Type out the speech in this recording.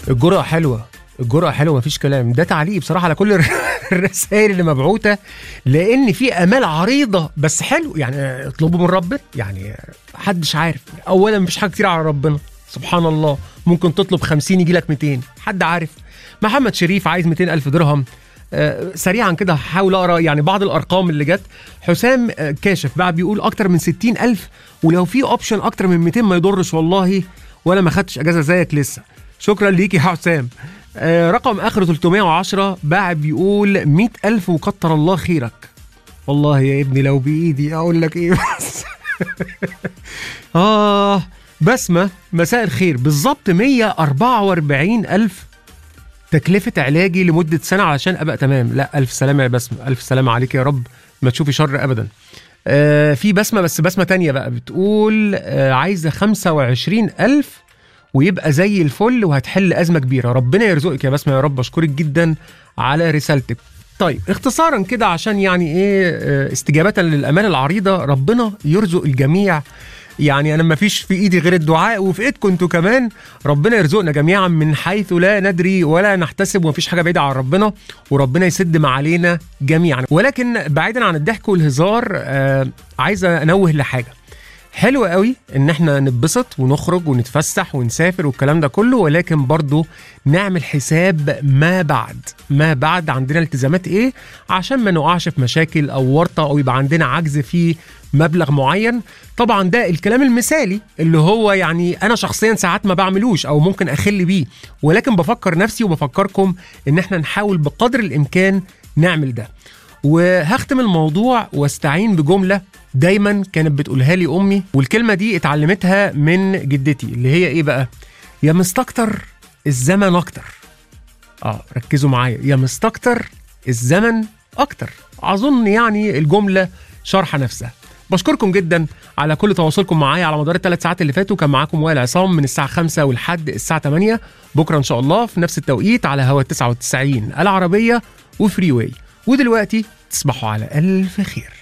الجرأة حلوة الجرأة حلوة مفيش كلام ده تعليق بصراحة على كل الرسائل اللي مبعوثة لأن في آمال عريضة بس حلو يعني اطلبوا من ربنا يعني محدش عارف أولا مفيش حاجة كتير على ربنا سبحان الله ممكن تطلب 50 يجي لك 200 حد عارف محمد شريف عايز 200 ألف درهم آه، سريعا كده هحاول اقرا يعني بعض الارقام اللي جت حسام آه، كاشف بقى بيقول اكتر من 60 الف ولو في اوبشن اكتر من 200 ما يضرش والله ولا ما خدتش اجازه زيك لسه شكرا ليك يا حسام آه، رقم اخره 310 باع بيقول 100 الف وكتر الله خيرك والله يا ابني لو بايدي اقول لك ايه بس اه بسمه مساء الخير بالظبط 144 الف تكلفة علاجي لمدة سنة علشان أبقى تمام لا ألف سلامة يا بسمة ألف سلامة عليك يا رب ما تشوفي شر أبدا آه في بسمة بس بسمة تانية بقى بتقول آه عايزة 25 ألف ويبقى زي الفل وهتحل أزمة كبيرة ربنا يرزقك يا بسمة يا رب أشكرك جدا على رسالتك طيب اختصارا كده عشان يعني ايه آه، استجابة للأمال العريضة ربنا يرزق الجميع يعني انا ما فيش في ايدي غير الدعاء وفي ايدكم انتوا كمان ربنا يرزقنا جميعا من حيث لا ندري ولا نحتسب ومفيش حاجه بعيده عن ربنا وربنا يسد ما علينا جميعا ولكن بعيدا عن الضحك والهزار آه عايز انوه لحاجه حلو قوي ان احنا نتبسط ونخرج ونتفسح ونسافر والكلام ده كله ولكن برضو نعمل حساب ما بعد ما بعد عندنا التزامات ايه عشان ما نقعش في مشاكل او ورطه او يبقى عندنا عجز في مبلغ معين طبعا ده الكلام المثالي اللي هو يعني انا شخصيا ساعات ما بعملوش او ممكن اخل بيه ولكن بفكر نفسي وبفكركم ان احنا نحاول بقدر الامكان نعمل ده وهختم الموضوع واستعين بجمله دايما كانت بتقولها لي امي والكلمه دي اتعلمتها من جدتي اللي هي ايه بقى يا مستكتر الزمن اكتر اه ركزوا معايا يا مستكتر الزمن اكتر اظن يعني الجمله شرح نفسها بشكركم جدا على كل تواصلكم معايا على مدار الثلاث ساعات اللي فاتوا كان معاكم وائل عصام من الساعه 5 ولحد الساعه 8 بكره ان شاء الله في نفس التوقيت على هوا 99 العربيه وفري واي ودلوقتي تصبحوا على الف خير